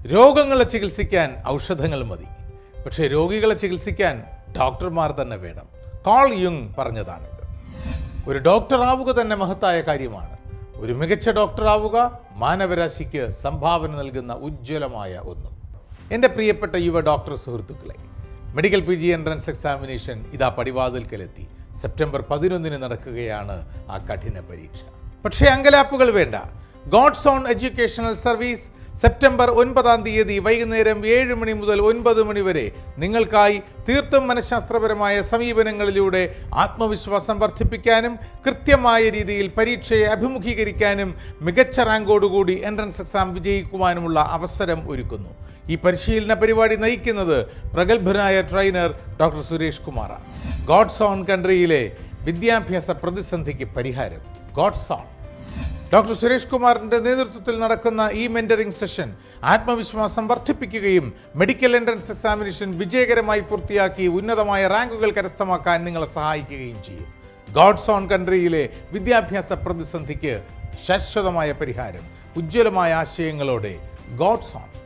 രോഗങ്ങളെ ചികിത്സിക്കാൻ ഔഷധങ്ങൾ മതി പക്ഷേ രോഗികളെ ചികിത്സിക്കാൻ ഡോക്ടർമാർ തന്നെ വേണം കാൾ യുങ് പറഞ്ഞതാണിത് ഒരു ഡോക്ടർ ആവുക തന്നെ മഹത്തായ കാര്യമാണ് ഒരു മികച്ച ഡോക്ടർ ആവുക മാനവരാശിക്ക് സംഭാവന നൽകുന്ന ഉജ്ജ്വലമായ ഒന്നും എൻ്റെ പ്രിയപ്പെട്ട യുവ ഡോക്ടർ സുഹൃത്തുക്കളെ medical P G entrance examination ഇതാ പടിവാതിൽക്കലെത്തി സെപ്റ്റംബർ പതിനൊന്നിന് നടക്കുകയാണ് ആ കഠിന പരീക്ഷ പക്ഷേ അങ്കലാപ്പുകൾ വേണ്ട gods on educational service September ഒൻപതാം തീയതി വൈകുന്നേരം ഏഴ് മണി മുതൽ ഒൻപത് മണി വരെ നിങ്ങൾക്കായി തീർത്തും മനഃശാസ്ത്രപരമായ സമീപനങ്ങളിലൂടെ ആത്മവിശ്വാസം വർദ്ധിപ്പിക്കാനും കൃത്യമായ രീതിയിൽ പരീക്ഷയെ അഭിമുഖീകരിക്കാനും മികച്ച റാങ്കോടുകൂടി എൻട്രൻസ് എക്സാം വിജയിക്കുവാനുമുള്ള അവസരം ഒരുക്കുന്നു ഈ പരിശീലന പരിപാടി നയിക്കുന്നത് പ്രഗത്ഭനായ ട്രെയിനർ ഡോക്ടർ സുരേഷ് കുമാറാണ് ഗോഡ്സ് ഓൺ കൺട്രിയിലെ വിദ്യാഭ്യാസ പ്രതിസന്ധിക്ക് പരിഹാരം ഗോഡ്സ് ഓൺ ഡോക്ടർ സുരേഷ് കുമാറിന്റെ നേതൃത്വത്തിൽ നടക്കുന്ന ഈ മെന്ററിംഗ് സെഷൻ ആത്മവിശ്വാസം വർദ്ധിപ്പിക്കുകയും മെഡിക്കൽ എൻട്രൻസ് എക്സാമിനേഷൻ വിജയകരമായി പൂർത്തിയാക്കി ഉന്നതമായ റാങ്കുകൾ കരസ്ഥമാക്കാൻ നിങ്ങളെ സഹായിക്കുകയും ചെയ്യും ഗോഡ്സ് ഓൺ കൺട്രിയിലെ വിദ്യാഭ്യാസ പ്രതിസന്ധിക്ക് ശാശ്വതമായ പരിഹാരം ഉജ്ജ്വലമായ ആശയങ്ങളോടെ ഗോഡ്സ് ഓൺ